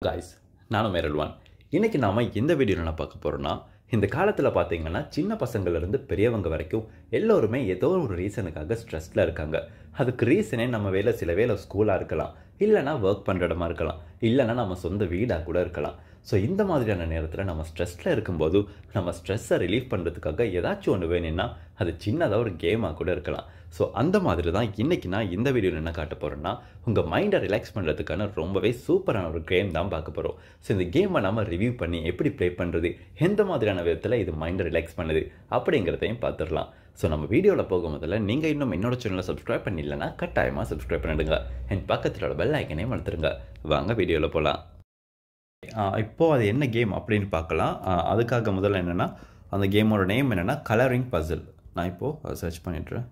Guys நானும் மேரல்வான் இன்றைக்கி நாம் எந்த வீடியோவில் என்ன பார்க்க போகிறோன்னா இந்த காலத்தில் பார்த்தீங்கன்னா சின்ன பசங்கள்லேருந்து பெரியவங்க வரைக்கும் எல்லோருமே ஏதோ ஒரு ரீசனுக்காக ஸ்ட்ரெஸ்ஸில் இருக்காங்க அதுக்கு ரீசனே நம்ம வேலை சில வேலை ஸ்கூலாக இருக்கலாம் இல்லைனா ஒர்க் பண்ணுற இடமா இருக்கலாம் இல்லைனா நம்ம சொந்த வீடாக கூட இருக்கலாம் ஸோ இந்த மாதிரியான நேரத்தில் நம்ம ஸ்ட்ரெஸ்ஸில் இருக்கும்போது நம்ம ஸ்ட்ரெஸ்ஸை ரிலீஃப் பண்ணுறதுக்காக ஏதாச்சும் ஒன்று வேணும்னா அது சின்னதாக ஒரு கேமாக கூட இருக்கலாம் ஸோ அந்த மாதிரி தான் இன்றைக்கி நான் இந்த வீடியோவில் என்ன காட்ட போகிறேன்னா உங்கள் மைண்டை ரிலாக்ஸ் பண்ணுறதுக்கான ரொம்பவே சூப்பரான ஒரு கேம் தான் பார்க்க போகிறோம் ஸோ இந்த கேமை நம்ம ரிவ்யூ பண்ணி எப்படி ப்ளே பண்ணுறது எந்த மாதிரியான விதத்தில் இது மைண்டை ரிலாக்ஸ் பண்ணுது அப்படிங்கிறதையும் பார்த்துடலாம் ஸோ நம்ம வீடியோவில் போக முதல்ல நீங்கள் இன்னும் என்னோட சேனலை சப்ஸ்கிரைப் பண்ணிடலன்னா கட்டாயமாக சப்ஸ்கிரைப் பண்ணிடுங்க என் பக்கத்தில் உள்ள பெல் ஐக்கனே மறந்துடுங்க வாங்க வீடியோவில் போகலாம் இப்போது அது என்ன கேம் அப்படின்னு பார்க்கலாம் அதுக்காக முதல்ல என்னென்னா அந்த கேமோட நேம் என்னென்னா கலரிங் பசில் நான் இப்போது அதை சர்ச் பண்ணிட்டுறேன்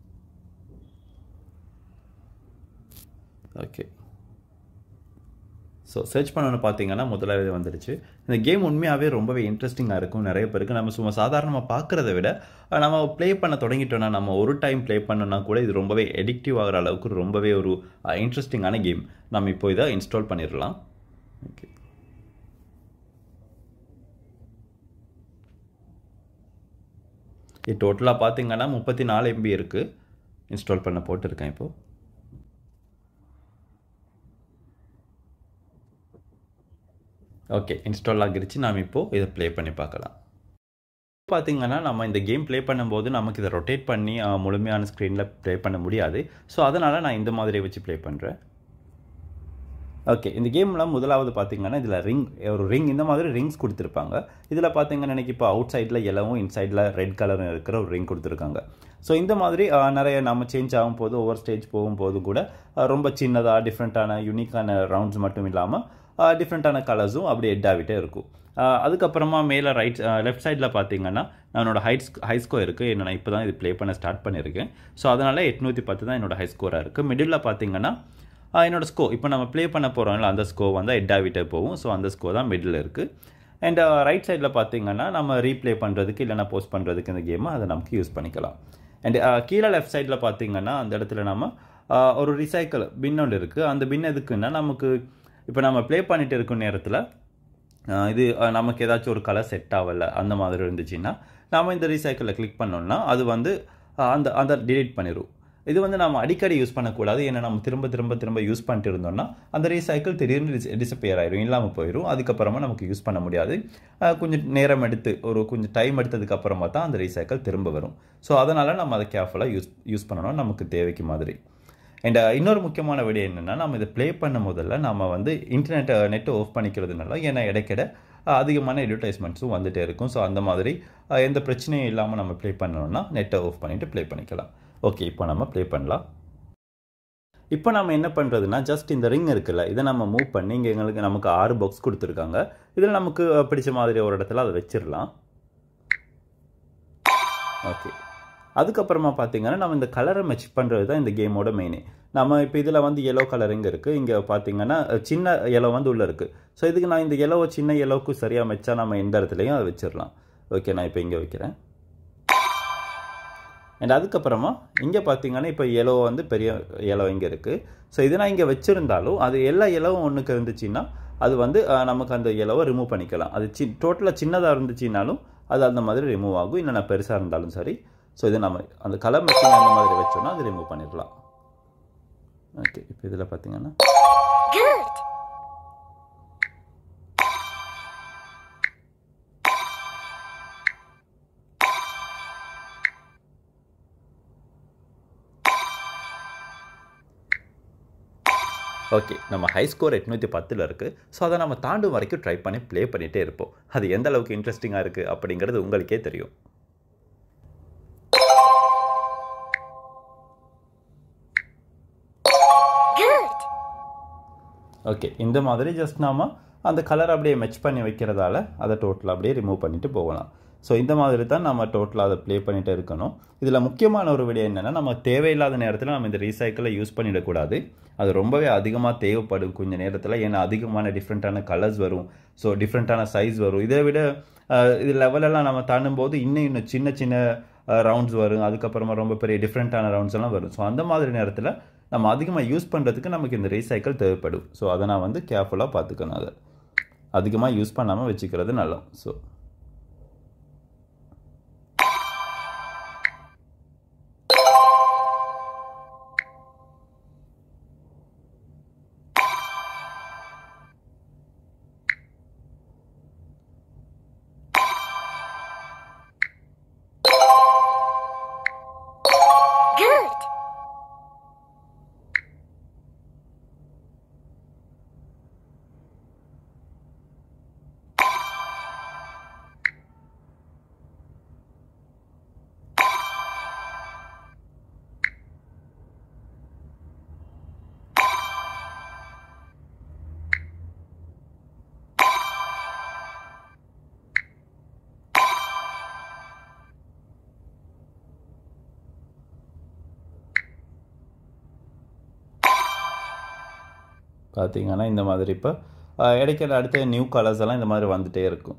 ஓகே ஸோ சர்ச் பண்ணணும்னு பார்த்தீங்கன்னா முதலாவது வந்துடுச்சு இந்த கேம் உண்மையாகவே ரொம்பவே இன்ட்ரெஸ்டிங்காக இருக்கும் நிறைய பேருக்கு நம்ம சும்மா சாதாரணமாக பார்க்குறத விட நம்ம ப்ளே பண்ண தொடங்கிட்டோன்னா நம்ம ஒரு டைம் ப்ளே பண்ணோன்னா கூட இது ரொம்பவே எடிக்டிவ் ஆகிற அளவுக்கு ரொம்பவே ஒரு இன்ட்ரெஸ்டிங்கான கேம் நம்ம இப்போ இதை இன்ஸ்டால் பண்ணிடலாம் ஓகே இது டோட்டலாக பார்த்தீங்கன்னா முப்பத்தி நாலு எம்பி இருக்குது இன்ஸ்டால் பண்ண போட்டிருக்கேன் இப்போது ஓகே இன்ஸ்டால் ஆகிருச்சு நாம் இப்போது இதை ப்ளே பண்ணி பார்க்கலாம் பார்த்தீங்கன்னா நம்ம இந்த கேம் ப்ளே பண்ணும்போது நமக்கு இதை ரொட்டேட் பண்ணி முழுமையான ஸ்க்ரீனில் ப்ளே பண்ண முடியாது ஸோ அதனால் நான் இந்த மாதிரி வச்சு ப்ளே பண்ணுறேன் ஓகே இந்த கேமில் முதலாவது பார்த்தீங்கன்னா இதில் ரிங் ஒரு ரிங் இந்த மாதிரி ரிங்ஸ் கொடுத்துருப்பாங்க இதில் பார்த்தீங்கன்னா எனக்கு இப்போ அவுட் சைடில் எல்லவும் இன்சைடில் ரெட் கலரும் இருக்கிற ஒரு ரிங் கொடுத்துருக்காங்க ஸோ இந்த மாதிரி நிறைய நம்ம சேஞ்ச் ஆகும் போது ஒவ்வொரு ஸ்டேஜ் போகும்போது கூட ரொம்ப சின்னதாக டிஃப்ரெண்ட்டான யூனிக்கான ரவுண்ட்ஸ் மட்டும் இல்லாமல் டிஃப்ரெண்ட்டான கலர்ஸும் அப்படி எட் ஆகிட்டே இருக்கும் அதுக்கப்புறமா மேலே ரைட் லெஃப்ட் சைடில் பார்த்தீங்கன்னா என்னோட ஹைட் ஹை ஸ்கோர் இருக்குது என்ன இப்போ தான் இது ப்ளே பண்ண ஸ்டார்ட் பண்ணியிருக்கேன் ஸோ அதனால் எட்நூற்றி பத்து தான் என்னோட ஹை ஸ்கோராக இருக்குது மிடில் பார்த்தீங்கன்னா என்னோட ஸ்கோ இப்போ நம்ம ப்ளே பண்ண போகிறோம்ல அந்த ஸ்கோ வந்து எட் ஆகிட்டே போகும் ஸோ அந்த ஸ்கோ தான் மிடில் இருக்குது அண்ட் ரைட் சைடில் பார்த்தீங்கன்னா நம்ம ரீப்ளே பண்ணுறதுக்கு இல்லைனா போஸ்ட் பண்ணுறதுக்கு இந்த கேமை அதை நமக்கு யூஸ் பண்ணிக்கலாம் அண்ட் கீழே லெஃப்ட் சைடில் பார்த்தீங்கன்னா அந்த இடத்துல நம்ம ஒரு ரிசைக்கிள் பின் ஒன்று இருக்குது அந்த பின் எதுக்குன்னா நமக்கு இப்போ நம்ம ப்ளே பண்ணிட்டு இருக்கும் நேரத்தில் இது நமக்கு ஏதாச்சும் ஒரு கலர் செட் ஆகலை அந்த மாதிரி இருந்துச்சுன்னா நம்ம இந்த ரீசைக்கிளில் கிளிக் பண்ணோம்னா அது வந்து அந்த அந்த டிலீட் பண்ணிடும் இது வந்து நம்ம அடிக்கடி யூஸ் பண்ணக்கூடாது ஏன்னா நம்ம திரும்ப திரும்ப திரும்ப யூஸ் பண்ணிட்டு இருந்தோம்னா அந்த ரீசைக்கிள் திடீர்னு டிசப்பியர் ஆயிரும் இல்லாமல் போயிடும் அதுக்கப்புறமா நமக்கு யூஸ் பண்ண முடியாது கொஞ்சம் நேரம் எடுத்து ஒரு கொஞ்சம் டைம் எடுத்ததுக்கு அப்புறமா தான் அந்த ரீசைக்கிள் திரும்ப வரும் ஸோ அதனால் நம்ம அதை கேர்ஃபுல்லாக யூஸ் யூஸ் பண்ணணும் நமக்கு தேவைக்கு மாதிரி அண்ட் இன்னொரு முக்கியமான விடயம் என்னென்னா நம்ம இதை ப்ளே பண்ண முதல்ல நம்ம வந்து இன்டர்நெட்டை நெட்டை ஆஃப் பண்ணிக்கிறதுனால ஏன்னா இடைக்கிட அதிகமான அட்வர்டைஸ்மெண்ட்ஸும் வந்துகிட்டே இருக்கும் ஸோ அந்த மாதிரி எந்த பிரச்சனையும் இல்லாமல் நம்ம ப்ளே பண்ணணும்னா நெட்டை ஆஃப் பண்ணிவிட்டு ப்ளே பண்ணிக்கலாம் ஓகே இப்போ நம்ம ப்ளே பண்ணலாம் இப்போ நம்ம என்ன பண்ணுறதுனா ஜஸ்ட் இந்த ரிங் இருக்குல்ல இதை நம்ம மூவ் பண்ணி இங்கே எங்களுக்கு நமக்கு ஆறு பாக்ஸ் கொடுத்துருக்காங்க இதில் நமக்கு பிடிச்ச மாதிரி ஒரு இடத்துல அதை வச்சிடலாம் ஓகே அதுக்கப்புறமா பார்த்தீங்கன்னா நம்ம இந்த கலரை மெச் பண்ணுறது தான் இந்த கேமோட மெயினே நம்ம இப்போ இதில் வந்து எல்லோ கலர் இங்கே இருக்குது இங்கே பார்த்தீங்கன்னா சின்ன எல்லோ வந்து உள்ளே இருக்குது ஸோ இதுக்கு நான் இந்த எல்லோவை சின்ன எல்லோவுக்கு சரியாக மெச்சா நம்ம எந்த இடத்துலையும் அதை வச்சிடலாம் ஓகே நான் இப்போ இங்கே வைக்கிறேன் அண்ட் அதுக்கப்புறமா இங்கே பார்த்தீங்கன்னா இப்போ எலோ வந்து பெரிய எலோ இங்கே இருக்குது ஸோ இது நான் இங்கே வச்சுருந்தாலும் அது எல்லா எலவும் ஒன்றுக்கு இருந்துச்சுன்னா அது வந்து நமக்கு அந்த எலவை ரிமூவ் பண்ணிக்கலாம் அது சி டோட்டலாக சின்னதாக இருந்துச்சுனாலும் அது அந்த மாதிரி ரிமூவ் ஆகும் இல்லைனா பெருசாக இருந்தாலும் சரி ஸோ இது நம்ம அந்த கலர் மிக்சிங் அந்த மாதிரி வச்சோம்னா அது ரிமூவ் பண்ணிடலாம் ஓகே இப்போ இதில் பார்த்தீங்கன்னா ஓகே நம்ம ஹை ஸ்கோர் எட்நூற்றி பத்தில் இருக்குது ஸோ அதை நம்ம தாண்டும் வரைக்கும் ட்ரை பண்ணி ப்ளே பண்ணிகிட்டே இருப்போம் அது எந்த அளவுக்கு இன்ட்ரெஸ்டிங்காக இருக்குது அப்படிங்கிறது உங்களுக்கே தெரியும் ஓகே இந்த மாதிரி ஜஸ்ட் நாம் அந்த கலர் அப்படியே மெச் பண்ணி வைக்கிறதால அதை டோட்டலாக அப்படியே ரிமூவ் பண்ணிவிட்டு போகலாம் ஸோ இந்த மாதிரி தான் நம்ம டோட்டலாக அதை ப்ளே பண்ணிகிட்டே இருக்கணும் இதில் முக்கியமான ஒரு விடயம் என்னென்னா நம்ம தேவையில்லாத நேரத்தில் நம்ம இந்த ரீசைக்கிளை யூஸ் பண்ணிடக்கூடாது அது ரொம்பவே அதிகமாக தேவைப்படும் கொஞ்சம் நேரத்தில் ஏன்னா அதிகமான டிஃப்ரெண்ட்டான கலர்ஸ் வரும் ஸோ டிஃப்ரெண்ட்டான சைஸ் வரும் இதை விட இது லெவலெல்லாம் நம்ம தாண்டும் போது இன்னும் இன்னும் சின்ன சின்ன ரவுண்ட்ஸ் வரும் அதுக்கப்புறமா ரொம்ப பெரிய டிஃப்ரெண்ட்டான ரவுண்ட்ஸ் எல்லாம் வரும் ஸோ அந்த மாதிரி நேரத்தில் நம்ம அதிகமாக யூஸ் பண்ணுறதுக்கு நமக்கு இந்த ரீசைக்கிள் தேவைப்படும் ஸோ அதை நான் வந்து கேர்ஃபுல்லாக பார்த்துக்கணும் அதை அதிகமாக யூஸ் பண்ணாமல் வச்சுக்கிறது நல்லா ஸோ Good. பார்த்தீங்கன்னா இந்த மாதிரி இப்போ இடைக்கிற அடுத்த நியூ கலர்ஸ் எல்லாம் இந்த மாதிரி வந்துட்டே இருக்கும்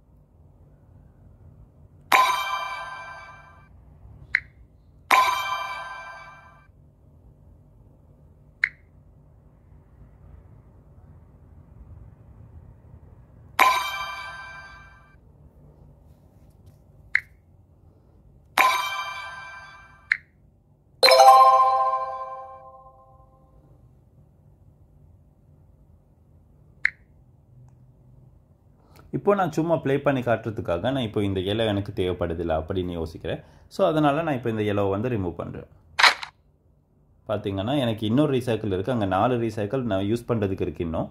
இப்போ நான் சும்மா ப்ளே பண்ணி காட்டுறதுக்காக நான் இப்போ இந்த எல்லோ எனக்கு தேவைப்படுதில்ல அப்படின்னு யோசிக்கிறேன் ஸோ அதனால் நான் இப்போ இந்த எல்லோவை வந்து ரிமூவ் பண்ணுறேன் பார்த்தீங்கன்னா எனக்கு இன்னொரு ரீசைக்கிள் இருக்குது அங்கே நாலு ரீசைக்கிள் நான் யூஸ் பண்ணுறதுக்கு இருக்கு இன்னும்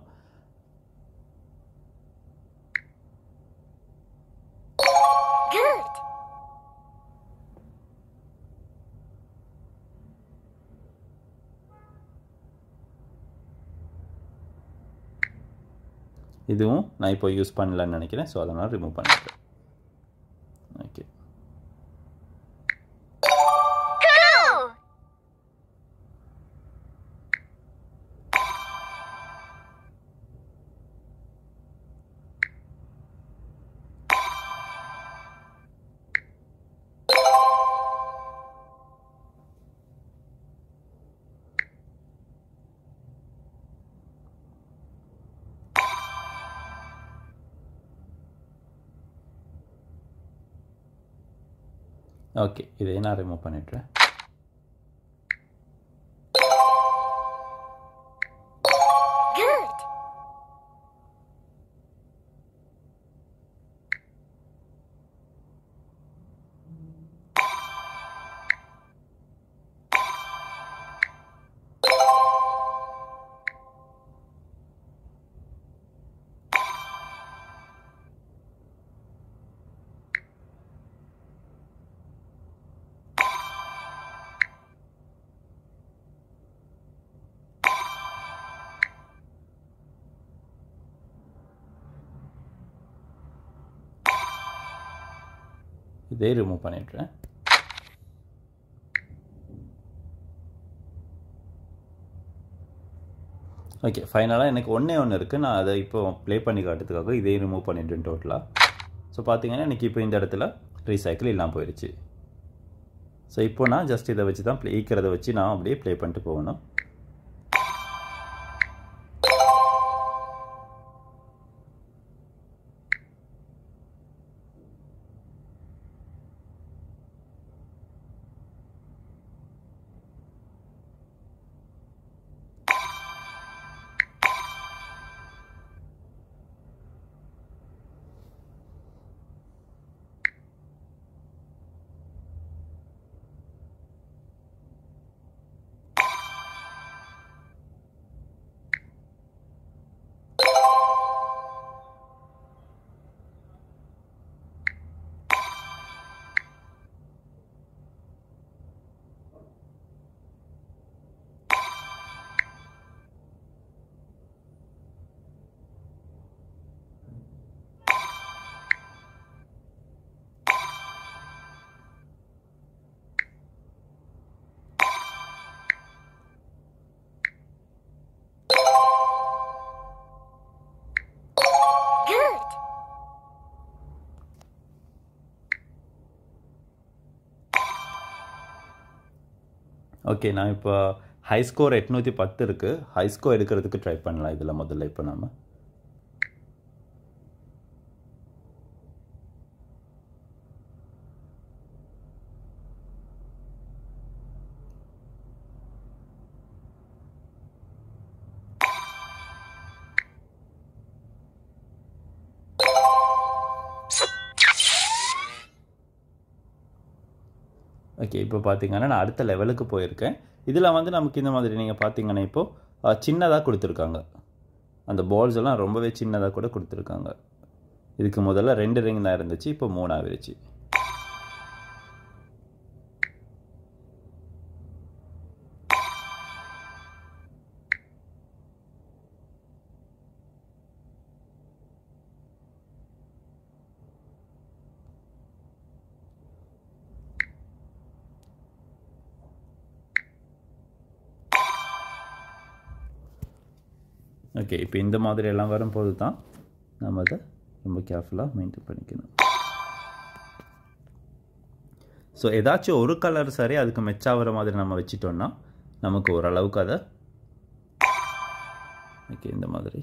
Good. இதுவும் நான் இப்போ யூஸ் பண்ணலன்னு நினைக்கிறேன் ஸோ அதனால் ரிமூவ் பண்ணிட்டேன் ஓகே Cool. ஓகே இதையும் நான் ரிமூவ் பண்ணிட்டுறேன் Good. இதே ரிமூவ் பண்ணிடுறேன் ஓகே ஃபைனலாக எனக்கு ஒன்றே ஒன்று இருக்குது நான் அதை இப்போ ப்ளே பண்ணி காட்டுறதுக்காக இதே ரிமூவ் பண்ணிட்டேன் டோட்டலாக ஸோ பார்த்தீங்கன்னா எனக்கு இப்போ இந்த இடத்துல ரீசைக்கிள் இல்லாமல் போயிடுச்சு ஸோ இப்போ நான் ஜஸ்ட் இதை வச்சு தான் ப்ளே ஈக்கிறத வச்சு நான் அப்படியே ப்ளே பண்ணிட்டு போகணும் ஓகே நான் இப்போ ஹை ஸ்கோர் எட்நூற்றி பத்து இருக்குது ஹை ஸ்கோர் எடுக்கிறதுக்கு ட்ரை பண்ணலாம் இதில் முதல்ல இப்போ நம்ம ஓகே இப்போ பார்த்தீங்கன்னா நான் அடுத்த லெவலுக்கு போயிருக்கேன் இதில் வந்து நமக்கு இந்த மாதிரி நீங்கள் பார்த்தீங்கன்னா இப்போது சின்னதாக கொடுத்துருக்காங்க அந்த பால்ஸ் எல்லாம் ரொம்பவே சின்னதாக கூட கொடுத்துருக்காங்க இதுக்கு முதல்ல ரெண்டு ரிங் தான் இருந்துச்சு இப்போ மூணு ஆகிருச்சு ஓகே இப்போ இந்த மாதிரி எல்லாம் வரும்போது தான் நம்ம அதை ரொம்ப கேர்ஃபுல்லாக மெயின்டைன் பண்ணிக்கணும் ஸோ ஏதாச்சும் ஒரு கலர் சரி அதுக்கு மெச்சாகிற மாதிரி நம்ம வச்சிட்டோம்னா நமக்கு ஓரளவுக்கு அதை ஓகே இந்த மாதிரி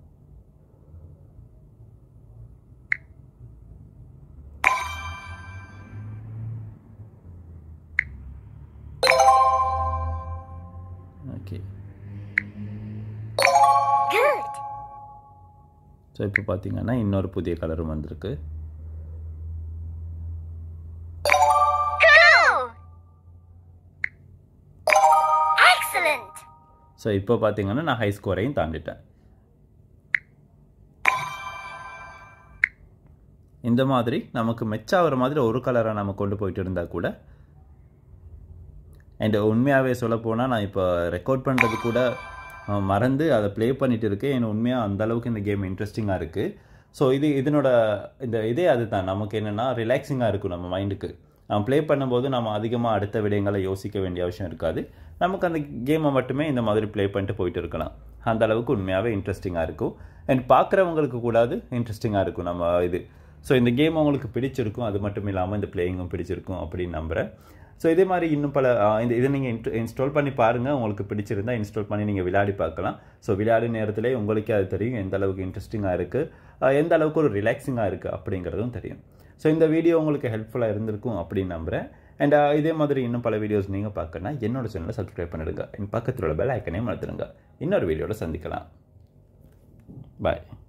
ஓகே Good. ஸோ இப்போ பார்த்தீங்கன்னா இன்னொரு புதிய கலரும் வந்திருக்கு Cool. Excellent. ஸோ இப்போ பார்த்தீங்கன்னா நான் ஹை ஸ்கோரையும் தாண்டிட்டேன் இந்த மாதிரி நமக்கு மெச்சாகிற மாதிரி ஒரு கலரை நம்ம கொண்டு போயிட்டு இருந்தால் கூட அண்ட் உண்மையாகவே சொல்லப்போனால் நான் இப்போ ரெக்கார்ட் பண்ணுறது கூட அஹ், மறந்து அதை ப்ளே பண்ணிட்டு இருக்கேன் எனக்கு உண்மையாக அந்த அளவுக்கு இந்த கேம் இன்ட்ரெஸ்டிங்காக இருக்குது ஸோ இது இதனோட இந்த இதே அதுதான் நமக்கு என்னென்னா ரிலாக்ஸிங்காக இருக்கும் நம்ம மைண்டுக்கு நம்ம ப்ளே பண்ணும்போது நம்ம அதிகமாக அடுத்த விடயங்களை யோசிக்க வேண்டிய அவசியம் இருக்காது நமக்கு அந்த கேமை மட்டுமே இந்த மாதிரி ப்ளே பண்ணிட்டு போயிட்டு இருக்கலாம் அந்த அளவுக்கு உண்மையாகவே இன்ட்ரெஸ்டிங்காக இருக்கும் அண்ட் பார்க்குறவங்களுக்கு கூடாது இன்ட்ரெஸ்டிங்காக இருக்கும் நம்ம இது ஸோ இந்த கேம் உங்களுக்கு பிடிச்சிருக்கும் அது மட்டும் இல்லாமல் இந்த பிளேயிங்கும் பிடிச்சிருக்கும் அப்படின்னு நம்புகிறேன் ஸோ இதே மாதிரி இன்னும் பல ஆ, இந்த இதை நீங்கள் இன்ஸ்டால் பண்ணி பாருங்கள் உங்களுக்கு பிடிச்சிருந்தா இன்ஸ்டால் பண்ணி நீங்கள் விளையாடி பார்க்கலாம் ஸோ விளையாடு நேரத்திலே உங்களுக்கே அது தெரியும் எந்த அளவுக்கு இன்ட்ரெஸ்டிங்காக இருக்குது எந்த அளவுக்கு ஒரு ரிலாக்ஸிங்காக இருக்குது அப்படிங்கிறதும் தெரியும் ஸோ இந்த வீடியோ உங்களுக்கு ஹெல்ப்ஃபுல்லாக இருந்திருக்கும் அப்படின்னு நம்புகிறேன் அண்ட் இதே மாதிரி இன்னும் பல வீடியோஸ் நீங்கள் பார்க்கணும்னா என்னோட சேனலை சப்ஸ்கிரைப் பண்ணிடுங்க என் பக்கத்தில் உள்ள பெல் ஐக்கனையும் மறந்துடுங்க இன்னொரு வீடியோவில் சந்திக்கலாம் பாய்